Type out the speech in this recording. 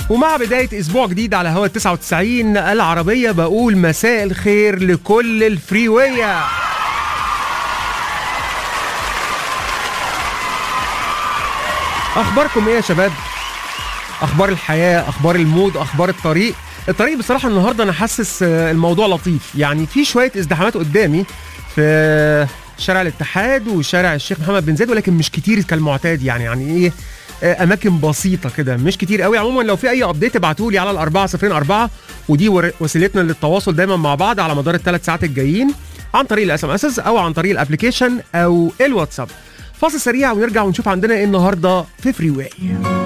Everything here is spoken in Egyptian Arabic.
ومع بداية أسبوع جديد على هوا 99 العربية بقول مساء الخير لكل الفريوية أخباركم إيه يا شباب؟ أخبار الحياة، أخبار المود، أخبار الطريق الطريق بصراحة النهاردة أنا حاسس آه، الموضوع لطيف يعني في شوية ازدحامات قدامي في شارع الاتحاد وشارع الشيخ محمد بن زايد ولكن مش كتير كالمعتاد يعني يعني ايه آه، اماكن بسيطه كده مش كتير قوي عموما لو في اي ابديت ابعتوا لي على الأربعة صفرين أربعة ودي ور- وسيلتنا للتواصل دايما مع بعض على مدار الثلاث ساعات الجايين عن طريق الاس ام اس او عن طريق الابلكيشن او الواتساب فاصل سريع ونرجع ونشوف عندنا ايه النهارده في فري واي